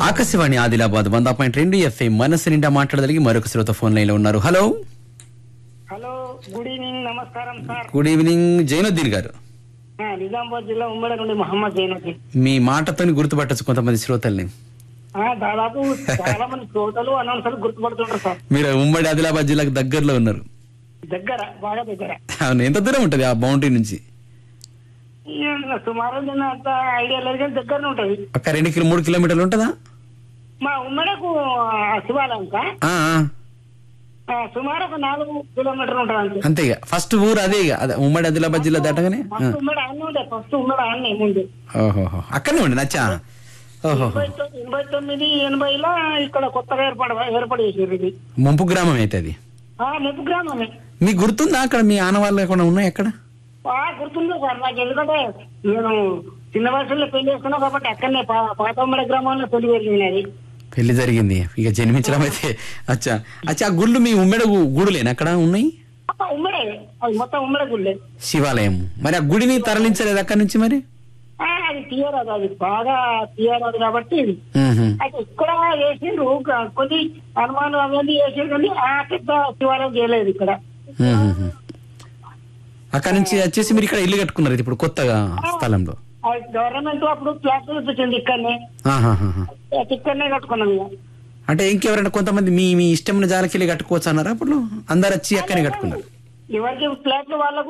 ఆకాశవాణి ఆదిలాబాద్ వంద పాయింట్ రెండు ఎఫ్ఐ మనసు నిండా మాట్లాడగలిగి మరొక శ్రోత ఫోన్ లైన్ లో ఉన్నారు హలో హలో గుడ్ ఈవినింగ్ నమస్కారం సార్ గుడ్ ఈవినింగ్ జైనుద్దీన్ గారు ఆ, నిజామాబాద్ జిల్లా ఉమ్మడి నుండి మహమ్మద్ జైనుద్దీన్ మీ మాటతోని గుర్తుపట్టచ్చు కొంతమంది శ్రోతల్ని ఆ, దాదాపు చాలా మంది శ్రోతలు అనౌన్సర్లు గుర్తుపడుతుంటారు సార్ మీరు ఉమ్మడి ఆదిలాబాద్ జిల్లాకు దగ్గరలో ఉన్నారు దగ్గర బాగా దగ్గర అవును ఎంత దూరం ఉంటుంది ఆ బౌండరీ నుంచి ఈ సుమారు నిన్న అంత ఐడియా లేదు కానీ దగ్గరనే ఉంటది ఒక రెండు కిలో మూడు కిలోమీటర్లు ఉంటుందా మా ఉమ్మడకు ఆ, శివాలయం కా ఆ, ఆ. ఆ, సుమారు ఒక నాలుగు కిలోమీటర్లు ఉంటుంది అంతే అంతే ఇక ఫస్ట్ ఊరు అదే ఇక అదే ఉమ్మడి ఆదిలాబాద్ జిల్లా దాటగానే ఆ. ఫస్ట్ ఉమ్మడి అన్నీ ఉండే ఫస్ట్ ఉమ్మడి అన్నీ ముందు ఓహోహో అక్కడనే ఉండి నచ్చా ఓహోహో ఎనభై తొమ్మిది ఎనభై తొమ్మిది ఎనభైలో ఇక్కడ కొత్తగా ఏర్పడ ఏర్పాటు చేసారు ఇది ముంపు గ్రామం అయితే అది ఆ, ముప్పు గ్రామమే మీకు గుర్తుందా అక్కడ మీ ఆనవాళ్ళు ఎక్కడ ఉన్నాయి ఎక్కడ ఆ, గుర్తుంది సార్ నాకు ఎందుకంటే నేను చిన్న వయసులో పెళ్లి చేసుకున్నా కాబట్టి అక్కడనే పా- పాత ఉమ్మడి గ్రామంలో పెళ్లి జరిగినది పెళ్లి జరిగింది ఇక జన్మించడం అయితే అచ్చా అచ్చా ఆ గుళ్ళు మీ ఉమ్మడి గు- గుడులేనా అక్కడ ఉన్నాయి ఆ, ఉమ్మడే అది మొత్తం ఉమ్మడే గుళ్ళే శివాలయం మరి ఆ గుడిని తరలించలేదు అక్కడి నుంచి మరి ఆ, అది తీయరాదు అది బాగా తీయరాదు కాబట్టి మ్మ్హ. అయితే ఇక్కడ వేసిండ్రు క- కొన్ని అనుమానం అవన్నీ వేసిండ్రు కానీ ఆ పెద్ద శివాలయం చేయలేదు ఇక్కడ మ్మ్హ. అక్కడి నుంచి వచ్చేసి మీరు ఇక్కడ ఇల్లు కట్టుకున్నారు ఇది ఇప్పుడు కొత్తగా స్థలంలో అది గవర్నమెంట్ అప్పుడు ఫ్లాట్ చూపించింది ఇక్కడనే ఆహాహాహా. అయితే ఇక్కడనే కట్టుకున్నాం ఇక అంటే ఇంకెవరైనా కొంతమంది మీ మీ ఇష్టమైన జాలకి కట్టుకోవచ్చు అన్నారా అప్పుడు అందరు వచ్చి అక్కనే కట్టుకున్నారు ఎవరికి ఫ్లాట్లు వాళ్ళకు